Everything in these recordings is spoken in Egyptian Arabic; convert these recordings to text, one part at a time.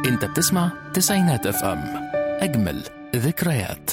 انت بتسمع تسعينات اف ام اجمل ذكريات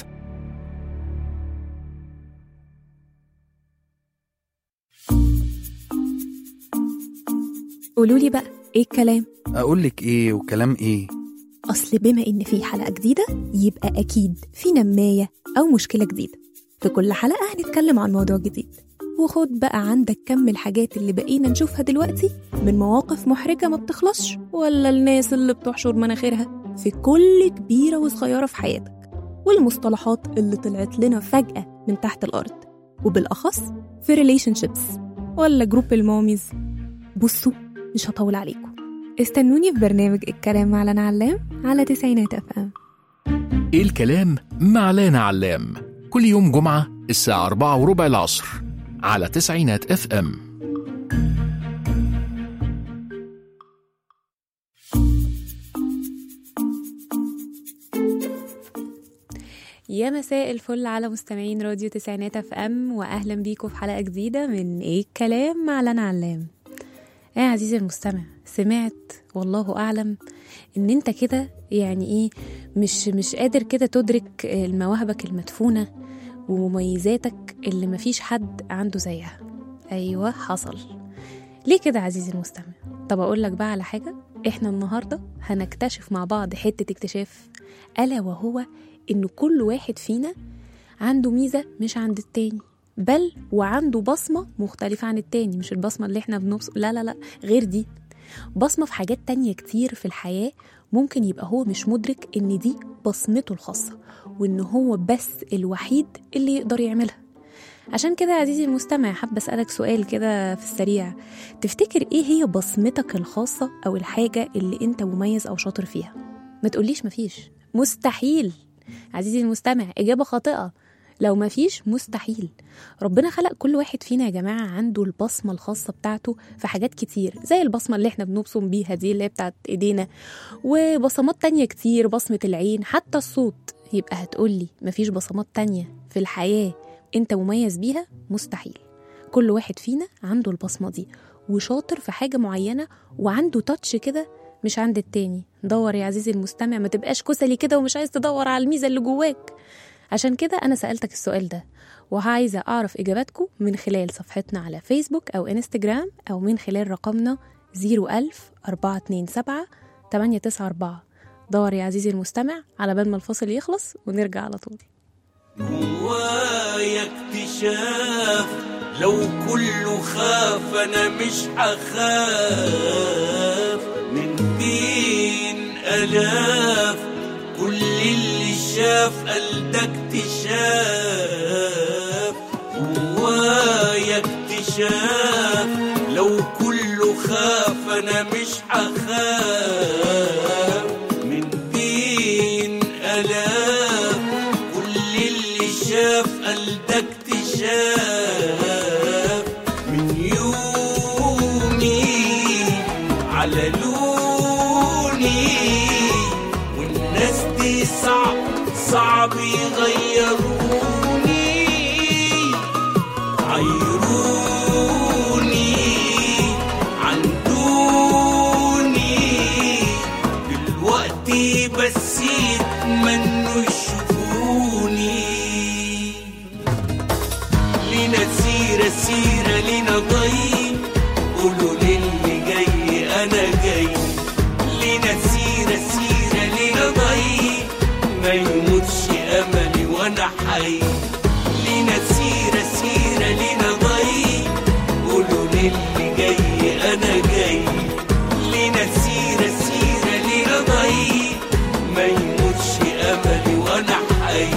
قولوا لي بقى ايه الكلام اقول لك ايه وكلام ايه اصل بما ان في حلقه جديده يبقى اكيد في نمايه او مشكله جديده في كل حلقه هنتكلم عن موضوع جديد وخد بقى عندك كم الحاجات اللي بقينا نشوفها دلوقتي من مواقف محرجه ما بتخلصش ولا الناس اللي بتحشر مناخيرها في كل كبيره وصغيره في حياتك والمصطلحات اللي طلعت لنا فجاه من تحت الارض وبالاخص في ريليشن شيبس ولا جروب الماميز بصوا مش هطول عليكم استنوني في برنامج الكلام مع لنا علام على تسعينات اف ام ايه الكلام مع لانا علام كل يوم جمعة الساعة أربعة وربع العصر على تسعينات اف ام يا مساء الفل على مستمعين راديو تسعينات اف ام واهلا بيكم في حلقه جديده من ايه الكلام مع لنا علام ايه يا عزيزي المستمع سمعت والله اعلم ان انت كده يعني ايه مش مش قادر كده تدرك مواهبك المدفونه ومميزاتك اللي مفيش حد عنده زيها ايوه حصل ليه كده عزيزي المستمع طب اقول لك بقى على حاجه احنا النهارده هنكتشف مع بعض حته اكتشاف الا وهو ان كل واحد فينا عنده ميزه مش عند التاني بل وعنده بصمه مختلفه عن التاني مش البصمه اللي احنا بنبص لا لا لا غير دي بصمه في حاجات تانية كتير في الحياه ممكن يبقى هو مش مدرك ان دي بصمته الخاصه وان هو بس الوحيد اللي يقدر يعملها عشان كده يا عزيزي المستمع حابة أسألك سؤال كده في السريع تفتكر إيه هي بصمتك الخاصة أو الحاجة اللي أنت مميز أو شاطر فيها ما تقوليش مفيش مستحيل عزيزي المستمع إجابة خاطئة لو مفيش مستحيل ربنا خلق كل واحد فينا يا جماعة عنده البصمة الخاصة بتاعته في حاجات كتير زي البصمة اللي احنا بنبصم بيها دي اللي هي بتاعت ايدينا وبصمات تانية كتير بصمة العين حتى الصوت يبقى هتقولي مفيش بصمات تانية في الحياة انت مميز بيها مستحيل كل واحد فينا عنده البصمة دي وشاطر في حاجة معينة وعنده تاتش كده مش عند التاني دور يا عزيزي المستمع ما تبقاش كسلي كده ومش عايز تدور على الميزة اللي جواك عشان كده أنا سألتك السؤال ده وعايزة أعرف إجاباتكم من خلال صفحتنا على فيسبوك أو إنستجرام أو من خلال رقمنا 01000 427 894 دور يا عزيزي المستمع على بال ما الفاصل يخلص ونرجع على طول جوايا اكتشاف لو كله خاف انا مش هخاف من بين الاف كل اللي شاف قال ده اكتشاف جوايا اكتشاف لو كله خاف انا مش هخاف من بين الاف كل اللي شاف قال ده اكتشاف من يومي على لوني والناس دي صعب صعب يغيروني عيروني عن دوني دلوقتي بس يتمنوا يشوفوني لينا سيرة سيرة لينا ضي قولوا للي جاي أنا جاي لينا سيرة سيرة لينا ضي ما يموتش أملي وأنا حي لينا سيرة سيرة لينا ضي قولوا للي جاي أنا جاي لينا سيرة سيرة لينا ضي ما يموتش أملي وأنا حي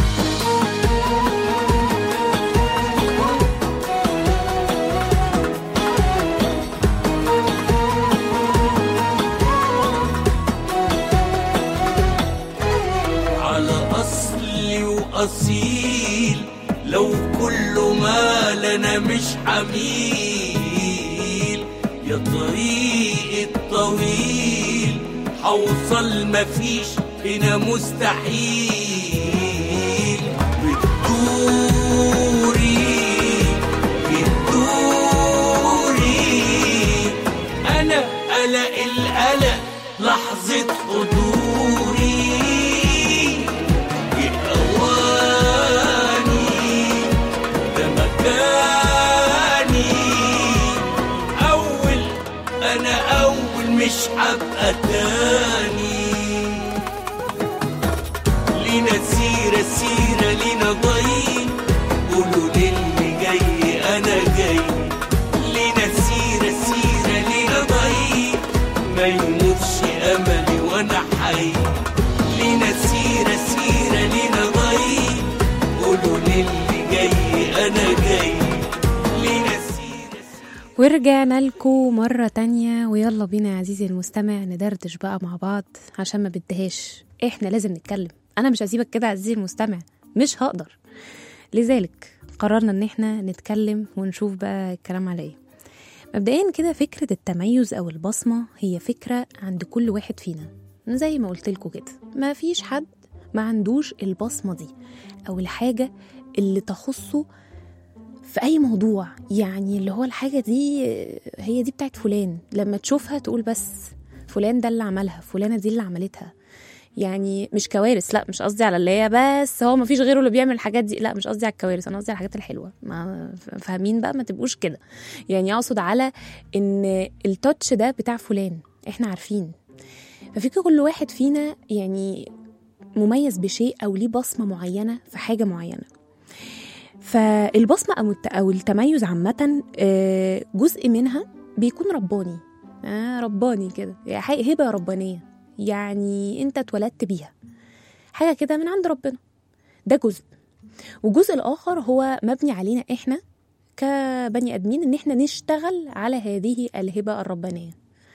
على أصلي وأصيل لو كل ما لنا مش حميل يا طريق الطويل حوصل مفيش هنا مستحيل بتدوري بتدوري أنا قلق القلق لحظة حضوري بأواني ده مكاني أول أنا أول مش هبقى تاني لينا سيرة سيرة لينا ضي قولوا للي جاي أنا جاي لينا سيرة سيرة لينا ضي ما يموتش أملي وأنا حي لينا سيرة سيرة لينا ضي قولوا للي جاي أنا جاي لينا سيرة ورجعنا لكم مرة تانية ويلا بينا يا عزيزي المستمع ندردش بقى مع بعض عشان ما بدهاش احنا لازم نتكلم انا مش هسيبك كده يا عزيزي المستمع مش هقدر لذلك قررنا ان احنا نتكلم ونشوف بقى الكلام على ايه مبدئيا كده فكرة التميز او البصمة هي فكرة عند كل واحد فينا زي ما قلت لكم كده ما فيش حد ما عندوش البصمة دي او الحاجة اللي تخصه في اي موضوع يعني اللي هو الحاجه دي هي دي بتاعت فلان لما تشوفها تقول بس فلان ده اللي عملها فلانه دي اللي عملتها يعني مش كوارث لا مش قصدي على اللي هي بس هو ما فيش غيره اللي بيعمل الحاجات دي لا مش قصدي على الكوارث انا قصدي على الحاجات الحلوه ما فاهمين بقى ما تبقوش كده يعني اقصد على ان التاتش ده بتاع فلان احنا عارفين ففي كل واحد فينا يعني مميز بشيء او ليه بصمه معينه في حاجه معينه فالبصمة أو الت- أو التميز عامة آه، جزء منها بيكون رباني آه رباني كده يعني حاجة- هبة ربانية يعني أنت اتولدت بيها حاجة كده من عند ربنا ده جزء والجزء الآخر هو مبني علينا إحنا كبني آدمين إن إحنا نشتغل على هذه الهبة الربانية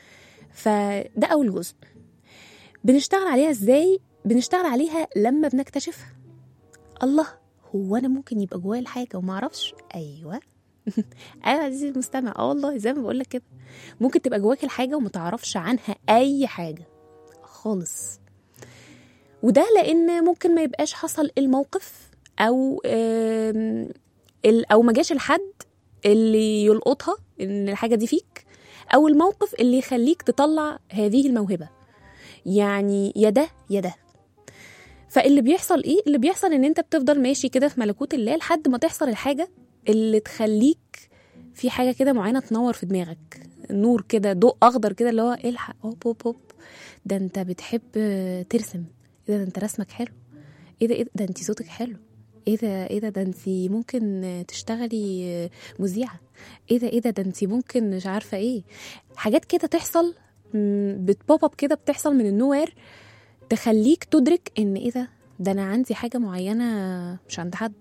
فده أول جزء بنشتغل عليها إزاي؟ بنشتغل عليها لما بنكتشفها الله هو انا ممكن يبقى جوايا الحاجه وما اعرفش ايوه ايوه يا عزيزي المستمع اه والله زي ما بقول لك كده ممكن تبقى جواك الحاجه وما تعرفش عنها اي حاجه خالص وده لان ممكن ما يبقاش حصل الموقف او آم، ال- او ما جاش الحد اللي يلقطها ان الحاجه دي فيك او الموقف اللي يخليك تطلع هذه الموهبه يعني يا ده يا ده فاللي بيحصل ايه اللي بيحصل ان انت بتفضل ماشي كده في ملكوت الله لحد ما تحصل الحاجه اللي تخليك في حاجه كده معينه تنور في دماغك نور كده ضوء اخضر كده اللي هو الحق هوب هوب هوب ده انت بتحب ترسم ايه ده, ده انت رسمك حلو ايه ده ايه ده, ده انت صوتك حلو ايه ده ايه ده ده انت ممكن تشتغلي مذيعه ايه ده ايه ده ده انت ممكن مش عارفه ايه حاجات كده تحصل بتبوب اب كده بتحصل من النوير تخليك تدرك ان ايه ده ده انا عندي حاجه معينه مش عند حد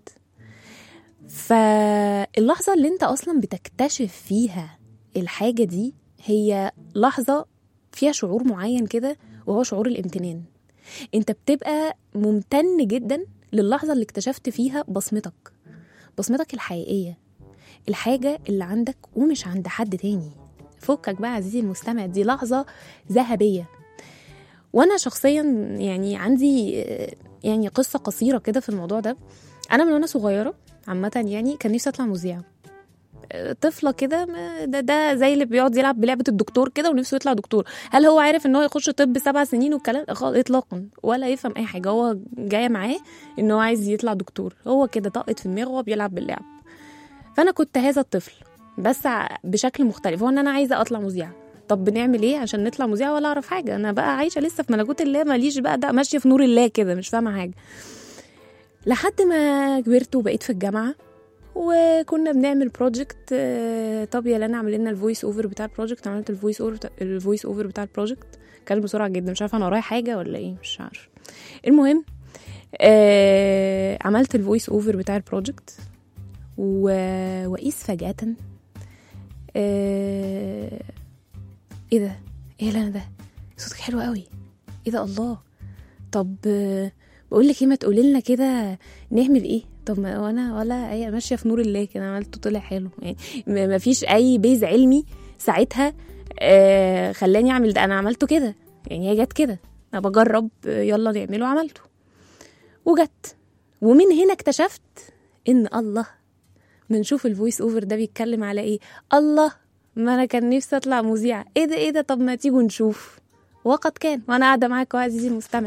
فاللحظه اللي انت اصلا بتكتشف فيها الحاجه دي هي لحظه فيها شعور معين كده وهو شعور الامتنان انت بتبقى ممتن جدا للحظه اللي اكتشفت فيها بصمتك بصمتك الحقيقيه الحاجه اللي عندك ومش عند حد تاني فكك بقى عزيزي المستمع دي لحظه ذهبيه وانا شخصيا يعني عندي يعني قصه قصيره كده في الموضوع ده انا من وانا صغيره عامه يعني كان نفسي اطلع مذيعه طفله كده ده, ده زي اللي بيقعد يلعب بلعبه الدكتور كده ونفسه يطلع دكتور هل هو عارف ان هو يخش طب سبع سنين والكلام خالص اطلاقا ولا يفهم اي حاجه هو جايه معاه ان هو عايز يطلع دكتور هو كده طقت في دماغه وهو بيلعب باللعب فانا كنت هذا الطفل بس بشكل مختلف هو ان انا عايزه اطلع مذيعه طب بنعمل ايه عشان نطلع مذيعه ولا اعرف حاجه انا بقى عايشه لسه في ملكوت الله ماليش بقى ده ماشيه في نور الله كده مش فاهمه حاجه لحد ما كبرت وبقيت في الجامعه وكنا بنعمل بروجكت طب يلا انا اعمل لنا الفويس اوفر بتاع البروجكت عملت الفويس اوفر الفويس اوفر بتاع البروجكت كان بسرعه جدا مش عارفه انا ورايا حاجه ولا ايه مش عارفه المهم آه عملت الفويس اوفر بتاع البروجكت و... وقيس فجاه آه ايه ده ايه اللي انا ده صوتك حلو قوي ايه ده الله طب بقول لك ايه ما تقولي لنا كده نعمل ايه طب ما وانا ولا اي ماشيه في نور الله كده عملته طلع حلو يعني ما فيش اي بيز علمي ساعتها آه خلاني اعمل ده انا عملته كده يعني هي جت كده انا بجرب يلا نعمله عملته وجت ومن هنا اكتشفت ان الله بنشوف الفويس اوفر ده بيتكلم على ايه الله ما انا كان نفسي اطلع مذيعه ايه ده ايه ده طب ما تيجوا نشوف وقد كان وانا قاعده معاك عزيزي المستمع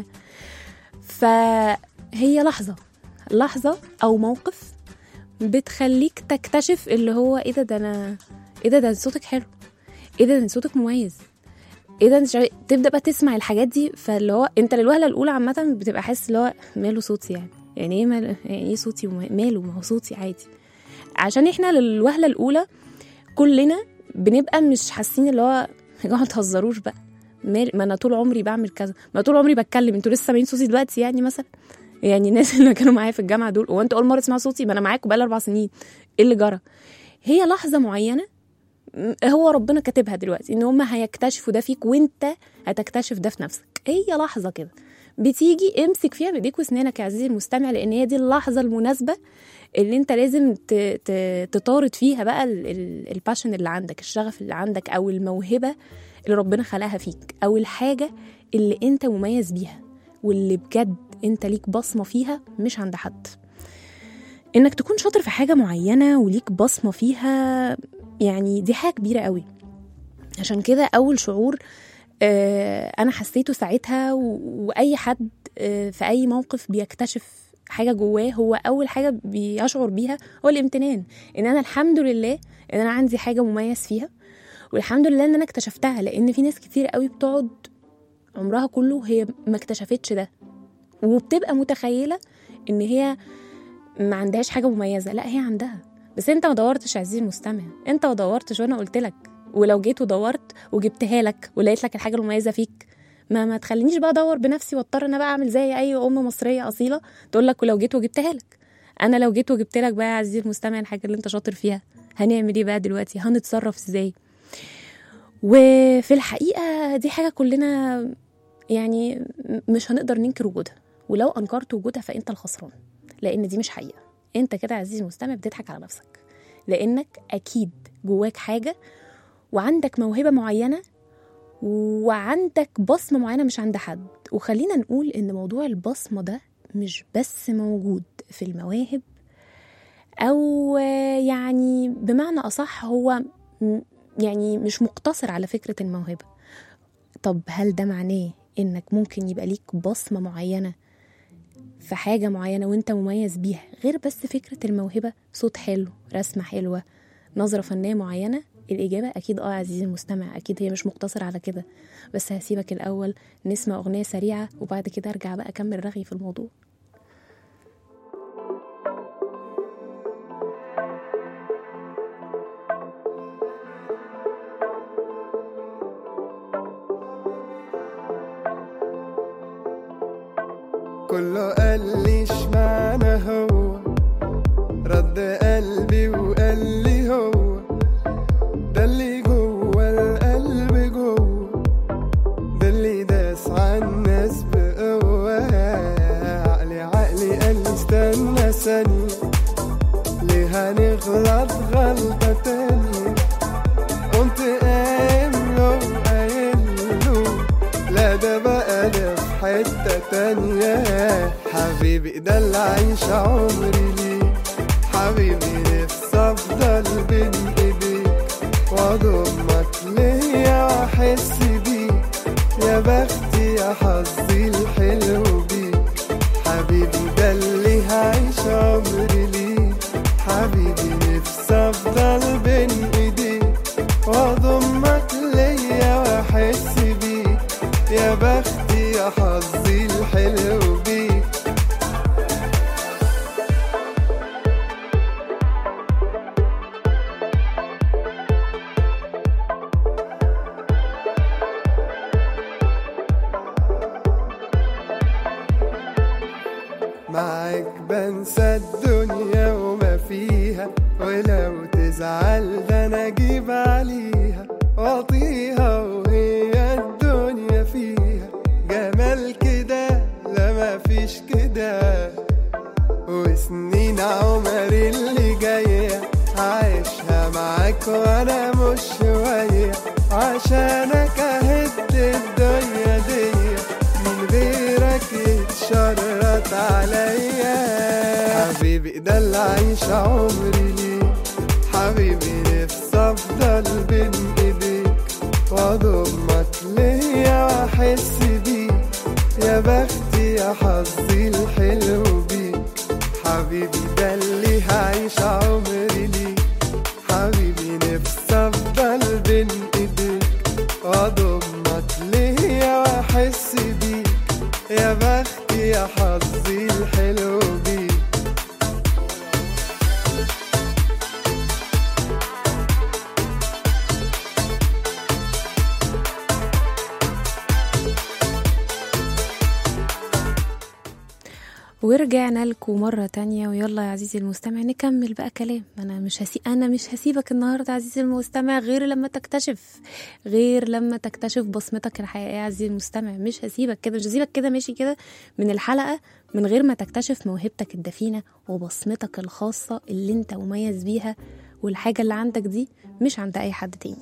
فهي لحظه لحظه او موقف بتخليك تكتشف اللي هو ايه ده ده انا ايه ده ده صوتك حلو ايه ده ده صوتك مميز ايه ده انت تبدا بقى تسمع الحاجات دي فاللي هو انت للوهله الاولى عامه بتبقى حاسس اللي هو ماله صوتي يعني يعني ايه مال... يعني ايه صوتي وما- ماله ما هو صوتي عادي عشان احنا للوهله الاولى كلنا بنبقى مش حاسين اللي هو يا جماعه ما تهزروش بقى مال... ما انا طول عمري بعمل كذا ما أنا طول عمري بتكلم انتوا لسه سامعين صوتي دلوقتي يعني مثلا يعني الناس اللي كانوا معايا في الجامعه دول هو انتوا اول مره تسمعوا صوتي ما انا معاكم بقالي اربع سنين ايه اللي جرى هي لحظه معينه م- هو ربنا كاتبها دلوقتي ان هم هيكتشفوا ده فيك وانت هتكتشف ده في نفسك هي لحظه كده بتيجي امسك فيها بايديك واسنانك يا عزيزي المستمع لان هي دي اللحظه المناسبه اللي انت لازم ت- ت- تطارد فيها بقى ال- ال- الباشن اللي عندك الشغف اللي عندك او الموهبه اللي ربنا خلقها فيك او الحاجه اللي انت مميز بيها واللي بجد انت ليك بصمه فيها مش عند حد انك تكون شاطر في حاجه معينه وليك بصمه فيها يعني دي حاجه كبيره قوي عشان كده اول شعور آه، انا حسيته ساعتها و- واي حد آه، في اي موقف بيكتشف حاجه جواه هو اول حاجه بيشعر بيها هو الامتنان ان انا الحمد لله ان انا عندي حاجه مميز فيها والحمد لله ان انا اكتشفتها لان في ناس كتير قوي بتقعد عمرها كله هي ما اكتشفتش ده وبتبقى متخيله ان هي ما عندهاش حاجه مميزه لا هي عندها بس انت ما دورتش يا عزيزي المستمع انت ما دورتش وانا قلت لك ولو جيت ودورت وجبتها لك ولقيت لك الحاجه المميزه فيك ما ما تخلينيش بقى ادور بنفسي واضطر انا بقى اعمل زي اي ام مصريه اصيله تقول لك ولو جيت وجبتها لك انا لو جيت وجبت لك بقى يا عزيزي المستمع الحاجه اللي انت شاطر فيها هنعمل ايه بقى دلوقتي هنتصرف ازاي وفي الحقيقه دي حاجه كلنا يعني م- مش هنقدر ننكر وجودها ولو انكرت وجودها فانت الخسران لان دي مش حقيقه انت كده يا عزيزي المستمع بتضحك على نفسك لانك اكيد جواك حاجه وعندك موهبه معينه وعندك بصمه معينه مش عند حد وخلينا نقول ان موضوع البصمه ده مش بس موجود في المواهب او آه، يعني بمعنى اصح هو م- يعني مش مقتصر على فكره الموهبه طب هل ده معناه انك ممكن يبقى ليك بصمه معينه في حاجه معينه وانت مميز بيها غير بس فكره الموهبه صوت حلو رسمه حلوه نظره فنيه معينه الاجابه اكيد اه يا عزيزي المستمع اكيد هي مش مقتصره على كده بس هسيبك الاول نسمع اغنيه سريعه وبعد كده ارجع بقى اكمل رغي في الموضوع كله قال لي اشمعنى هو رد قلبي وقال لي هو ده اللي جوه القلب جوه ده اللي داس على الناس بقوة عقلي عقلي قال لي استنى ثانية ليه هنغلط غلطة تانية قمت قايم له قايل له لا ده بقى ده في حتة تانية حبيبي ده اللي عايش عمري ليه حبيبي نفسي افضل بين ايديك واضمك ليا واحس بيك يا بختي يا حظي الحلو بيك حبيبي ده اللي هعيش عمري ليه حبيبي نفسي افضل بين ايديك واضمك ليا واحس بيك يا بختي يا حظي الحلو بيك معاك بنسى الدنيا وما فيها ولو تزعل ده انا اجيب عليها واطيها وهي الدنيا فيها جمال كده لا ما فيش كده وسنين عمري اللي جاية عايشها معاك وانا مش شوية عشانك اهد الدنيا دي من غيرك يتشرط عليا حبيبي ده اللي عايش عمري ليه حبيبي نفسي افضل بين ايديك واضمك ليا واحس بيك يا بختي يا حظي الحلو بيك حبيبي ده اللي هعيش عمري ليك حبيبي نفسي افضل بين ايديك واضمك ليا واحس بيك يا بختي يا حظي الحلو بيك ورجعنا لكم مرة تانية ويلا يا عزيزي المستمع نكمل بقى كلام أنا مش هسي... أنا مش هسيبك النهاردة عزيزي المستمع غير لما تكتشف غير لما تكتشف بصمتك الحقيقية يا عزيزي المستمع مش هسيبك كده مش هسيبك كده ماشي كده من الحلقة من غير ما تكتشف موهبتك الدفينة وبصمتك الخاصة اللي انت مميز بيها والحاجة اللي عندك دي مش عند أي حد تاني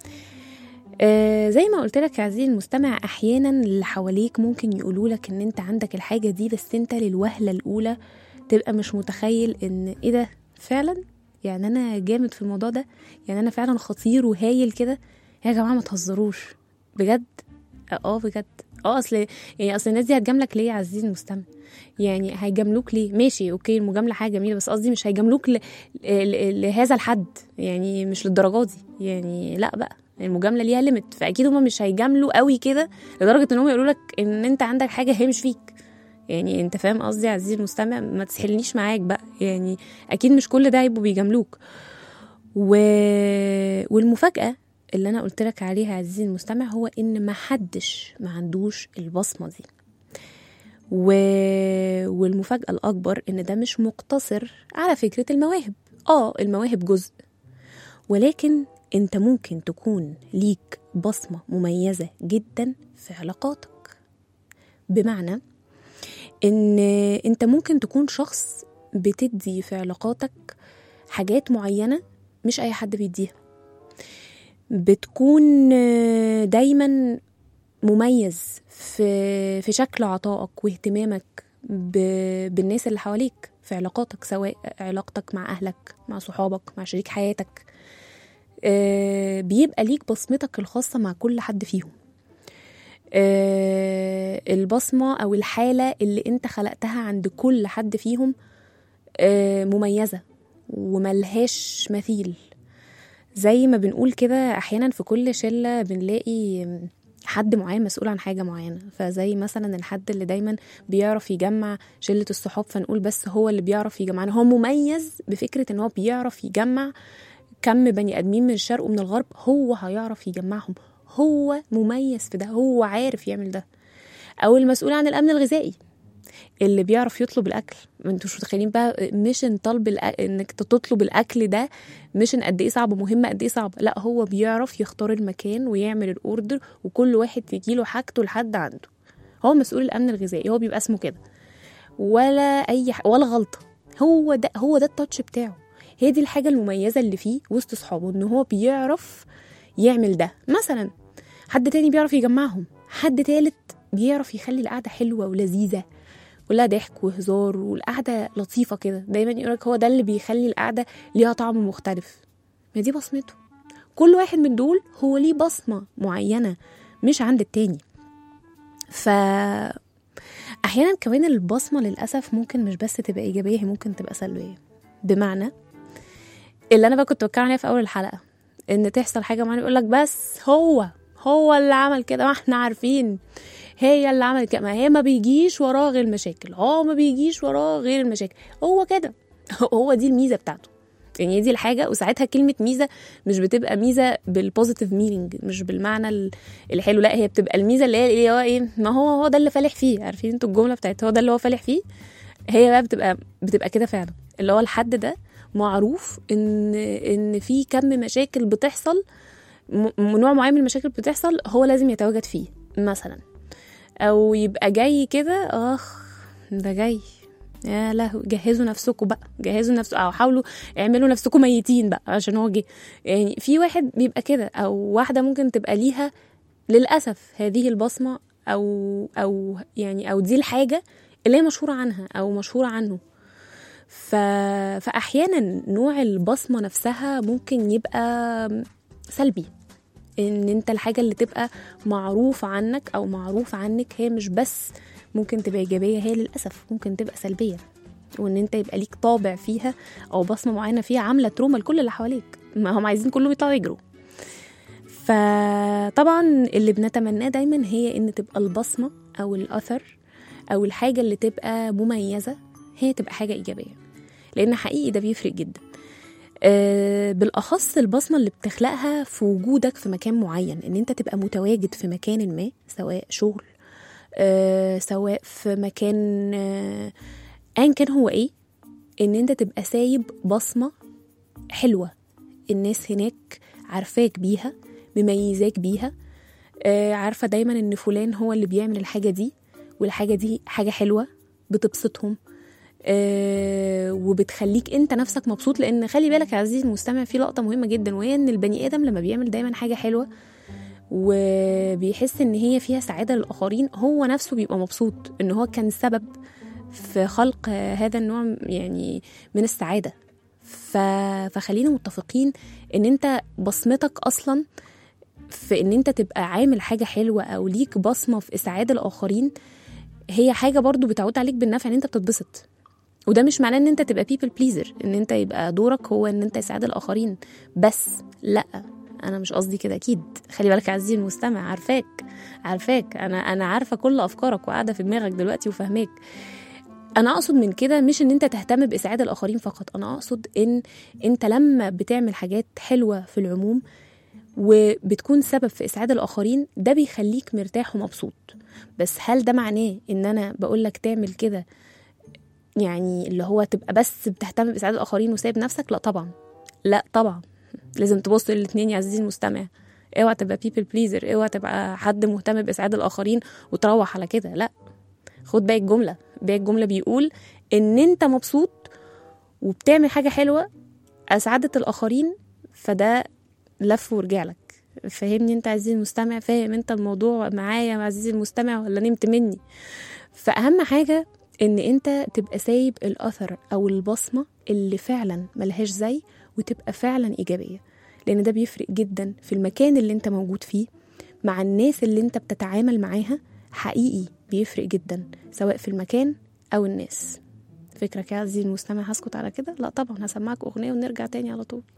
آه زي ما قلت لك يا عزيزي المستمع احيانا اللي حواليك ممكن يقولوا لك ان انت عندك الحاجه دي بس انت للوهله الاولى تبقى مش متخيل ان ايه ده فعلا يعني انا جامد في الموضوع ده يعني انا فعلا خطير وهايل كده يا جماعه ما تهزروش بجد اه بجد اه اصل يعني اصل الناس دي هتجاملك ليه يا عزيزي المستمع يعني هيجاملوك ليه ماشي اوكي المجامله حاجه جميله بس قصدي مش هيجاملوك ل... ل... لهذا الحد يعني مش للدرجه دي يعني لا بقى المجامله ليها ليميت فاكيد هم مش هيجاملوا قوي كده لدرجه ان هم يقولوا لك ان انت عندك حاجه هي مش فيك يعني انت فاهم قصدي يا عزيزي المستمع ما تسحلنيش معاك بقى يعني اكيد مش كل ده هيبقوا بيجاملوك و... والمفاجاه اللي انا قلت لك عليها يا عزيزي المستمع هو ان ما حدش ما عندوش البصمه دي و... والمفاجاه الاكبر ان ده مش مقتصر على فكره المواهب اه المواهب جزء ولكن انت ممكن تكون ليك بصمة مميزة جدا في علاقاتك بمعنى ان انت ممكن تكون شخص بتدي في علاقاتك حاجات معينة مش اي حد بيديها بتكون دايما مميز في في شكل عطائك واهتمامك ب- بالناس اللي حواليك في علاقاتك سواء علاقتك مع اهلك مع صحابك مع شريك حياتك آه، بيبقى ليك بصمتك الخاصة مع كل حد فيهم آه، البصمة أو الحالة اللي أنت خلقتها عند كل حد فيهم آه، مميزة وملهاش مثيل زي ما بنقول كده أحيانا في كل شلة بنلاقي حد معين مسؤول عن حاجة معينة فزي مثلا الحد اللي دايما بيعرف يجمع شلة الصحاب فنقول بس هو اللي بيعرف يجمعنا هو مميز بفكرة ان هو بيعرف يجمع كم بني ادمين من الشرق ومن الغرب هو هيعرف يجمعهم هو مميز في ده هو عارف يعمل ده او المسؤول عن الامن الغذائي اللي بيعرف يطلب الاكل انتوا مش متخيلين بقى ميشن طلب الأ... انك تطلب الاكل ده ميشن قد ايه صعب مهمه قد ايه صعب لا هو بيعرف يختار المكان ويعمل الاوردر وكل واحد تجيله حاجته لحد عنده هو مسؤول الامن الغذائي هو بيبقى اسمه كده ولا اي ح... ولا غلطه هو ده هو ده التاتش بتاعه هي دي الحاجه المميزه اللي فيه وسط اصحابه ان هو بيعرف يعمل ده مثلا حد تاني بيعرف يجمعهم حد تالت بيعرف يخلي القعده حلوه ولذيذه كلها ضحك وهزار والقعده لطيفه كده دايما يقولك هو ده اللي بيخلي القعده ليها طعم مختلف ما دي بصمته كل واحد من دول هو ليه بصمه معينه مش عند التاني ف احيانا كمان البصمه للاسف ممكن مش بس تبقى ايجابيه هي ممكن تبقى سلبيه بمعنى اللي انا بقى كنت بتكلم عليها في اول الحلقه ان تحصل حاجه معينه يقول لك بس هو هو اللي عمل كده ما احنا عارفين هي اللي عملت كده ما هي ما بيجيش وراه غير المشاكل هو ما بيجيش وراه غير المشاكل هو كده هو دي الميزه بتاعته يعني هي دي الحاجه وساعتها كلمه ميزه مش بتبقى ميزه بالبوزيتيف مينينج مش بالمعنى ال- الحلو لا هي بتبقى الميزه اللي هي اللي هو ايه ما هو هو ده اللي فالح فيه عارفين انتوا الجمله بتاعت هو ده اللي هو فالح فيه هي بقى بتبقى بتبقى كده فعلا اللي هو الحد ده معروف ان ان في كم مشاكل بتحصل م- م- نوع معين من المشاكل بتحصل هو لازم يتواجد فيه مثلا او يبقى جاي كده اخ ده جاي يا لهوي جهزوا نفسكم بقى جهزوا نفسكم او حاولوا اعملوا نفسكم ميتين بقى عشان هو جه يعني في واحد بيبقى كده او واحده ممكن تبقى ليها للاسف هذه البصمه او او يعني او دي الحاجه اللي هي مشهوره عنها او مشهوره عنه ف... فاحيانا نوع البصمه نفسها ممكن يبقى سلبي ان انت الحاجه اللي تبقى معروف عنك او معروف عنك هي مش بس ممكن تبقى ايجابيه هي للاسف ممكن تبقى سلبيه وان انت يبقى ليك طابع فيها او بصمه معينه فيها عامله تروما لكل اللي حواليك ما هم عايزين كلهم يطلعوا يجروا فطبعا اللي بنتمناه دايما هي ان تبقى البصمه او الاثر او الحاجه اللي تبقى مميزه هي تبقى حاجه ايجابيه لان حقيقي ده بيفرق جدا آه، بالاخص البصمه اللي بتخلقها في وجودك في مكان معين ان انت تبقى متواجد في مكان ما سواء شغل آه، سواء في مكان آه، ايا كان هو ايه ان انت تبقى سايب بصمه حلوه الناس هناك عارفاك بيها مميزاك بيها آه، عارفه دايما ان فلان هو اللي بيعمل الحاجه دي والحاجه دي حاجه حلوه بتبسطهم آه، وبتخليك انت نفسك مبسوط لان خلي بالك يا عزيزي المستمع في لقطه مهمه جدا وهي ان البني ادم لما بيعمل دايما حاجه حلوه وبيحس ان هي فيها سعاده للاخرين هو نفسه بيبقى مبسوط ان هو كان سبب في خلق آه، هذا النوع يعني من السعاده ف... فخلينا متفقين ان انت بصمتك اصلا في ان انت تبقى عامل حاجه حلوه او ليك بصمه في اسعاد الاخرين هي حاجه برضو بتعود عليك بالنفع ان انت بتتبسط وده مش معناه ان انت تبقى بيبل بليزر ان انت يبقى دورك هو ان انت تساعد الاخرين بس لا انا مش قصدي كده اكيد خلي بالك يا عزيزي المستمع عارفاك عارفاك انا انا عارفه كل افكارك وقاعده في دماغك دلوقتي وفاهماك انا اقصد من كده مش ان انت تهتم باسعاد الاخرين فقط انا اقصد ان انت لما بتعمل حاجات حلوه في العموم وبتكون سبب في اسعاد الاخرين ده بيخليك مرتاح ومبسوط بس هل ده معناه ان انا بقول لك تعمل كده يعني اللي هو تبقى بس بتهتم باسعاد الاخرين وسايب نفسك لا طبعا لا طبعا لازم تبص للاثنين يا عزيزي المستمع اوعى تبقى بيبل بليزر اوعى تبقى حد مهتم باسعاد الاخرين وتروح على كده لا خد باقي الجمله باقي الجمله بيقول ان انت مبسوط وبتعمل حاجه حلوه اسعدت الاخرين فده لف ورجع لك فاهمني انت عزيزي المستمع فاهم انت الموضوع معايا يا عزيزي المستمع ولا نمت مني فاهم حاجه ان انت تبقى سايب الاثر او البصمه اللي فعلا ملهاش زي وتبقى فعلا ايجابيه لان ده بيفرق جدا في المكان اللي انت موجود فيه مع الناس اللي انت بتتعامل معاها حقيقي بيفرق جدا سواء في المكان او الناس فكرك يا عزيزي المستمع هسكت على كده لا طبعا هسمعك اغنيه ونرجع تاني على طول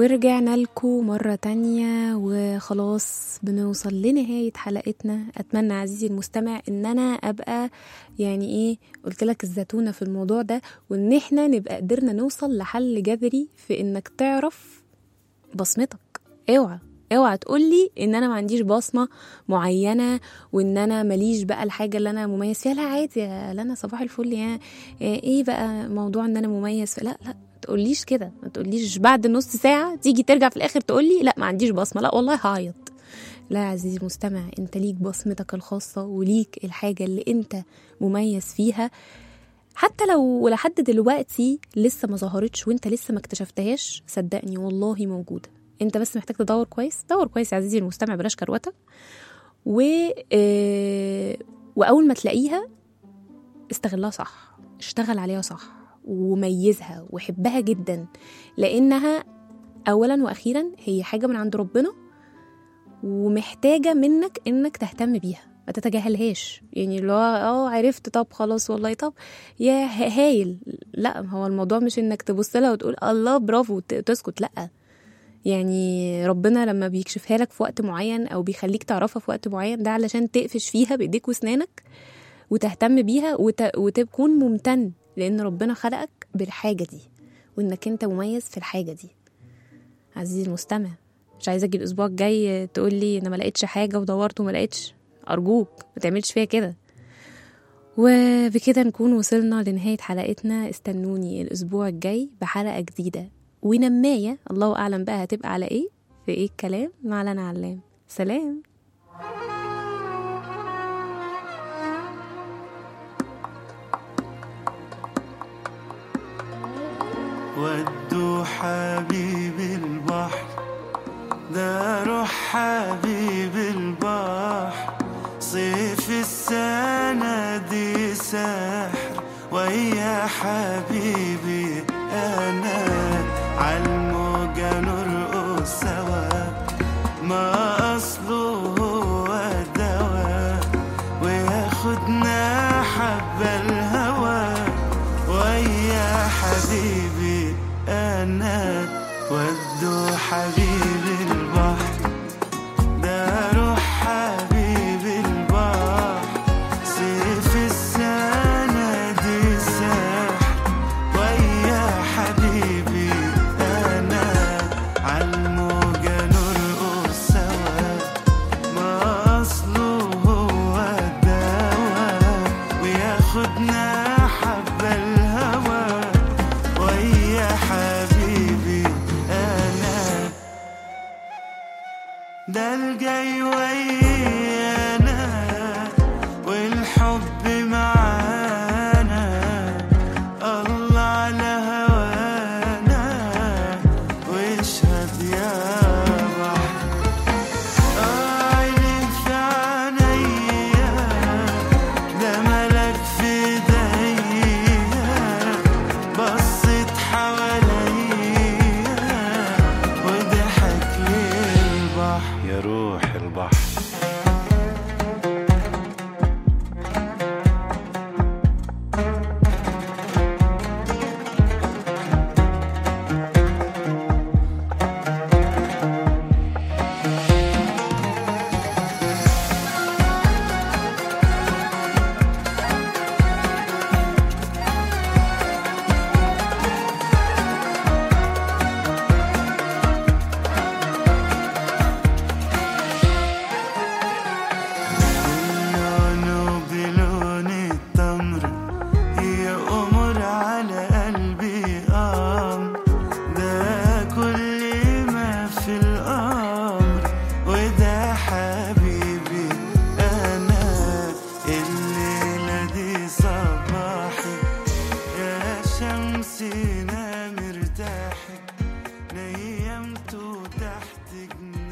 ورجعنا لكم مرة تانية وخلاص بنوصل لنهاية حلقتنا أتمنى عزيزي المستمع إن أنا أبقى يعني إيه قلت لك الزتونة في الموضوع ده وإن إحنا نبقى قدرنا نوصل لحل جذري في إنك تعرف بصمتك اوعى اوعى تقولي ان انا ما عنديش بصمه معينه وان انا ماليش بقى الحاجه اللي انا مميز فيها لا عادي يا لنا صباح الفل يا ايه بقى موضوع ان انا مميز في لا لا تقوليش كده ما تقوليش بعد نص ساعه تيجي ترجع في الاخر تقولي لا ما عنديش بصمه لا والله هعيط لا يا عزيزي المستمع انت ليك بصمتك الخاصه وليك الحاجه اللي انت مميز فيها حتى لو لحد دلوقتي لسه ما ظهرتش وانت لسه ما اكتشفتهاش صدقني والله موجوده انت بس محتاج تدور كويس دور كويس يا عزيزي المستمع بلاش كروته و آه، واول ما تلاقيها استغلها صح اشتغل عليها صح وميزها وحبها جدا لانها اولا واخيرا هي حاجه من عند ربنا ومحتاجه منك انك تهتم بيها ما تتجاهلهاش يعني اللي هو اه عرفت طب خلاص والله طب يا ه- هايل لا هو الموضوع مش انك تبص لها وتقول الله برافو وت- وتسكت لا يعني ربنا لما بيكشفها لك في وقت معين او بيخليك تعرفها في وقت معين ده علشان تقفش فيها بايديك واسنانك وتهتم بيها وت... وتكون ممتن لان ربنا خلقك بالحاجه دي وانك انت مميز في الحاجه دي عزيزي المستمع مش عايزه اجي الاسبوع الجاي تقول لي انا ما لقيتش حاجه ودورت وما لقيتش ارجوك ما تعملش فيها كده وبكده نكون وصلنا لنهاية حلقتنا استنوني الأسبوع الجاي بحلقة جديدة ونماية الله أعلم بقى هتبقى على إيه في إيه الكلام مع لنا علام سلام ودوا حبيب البحر ده روح حبيب البحر صيف السنة دي سحر ويا حبيبي أنا عالموجة نرقص سوا ما أصله هو الدواء وياخدنا حبة الهوى ويا حبيبي أنا ودوا حبيبي البحر ده روح حبيبي البحر سيف السنة دي سحر ويا حبيبي أنا عالموجة نرقص سوا ما أصله هو الدواء وياخدنا حبة الهوى ويا حبيبي أنا ده الجاي ويانا والحب معانا الله على هوانا واشهد يا بحر عيني في عينيا ده ملك في ايديا بصيت حواليا وضحك لي البحر يا روح البحر لونه بلون التمر هي أمر على قلبي أمر ده كل ما في الأمر وده حبيبي أنا الليلة دي صباحي يا شمسي نام ارتاحي نيمت تحت جناحي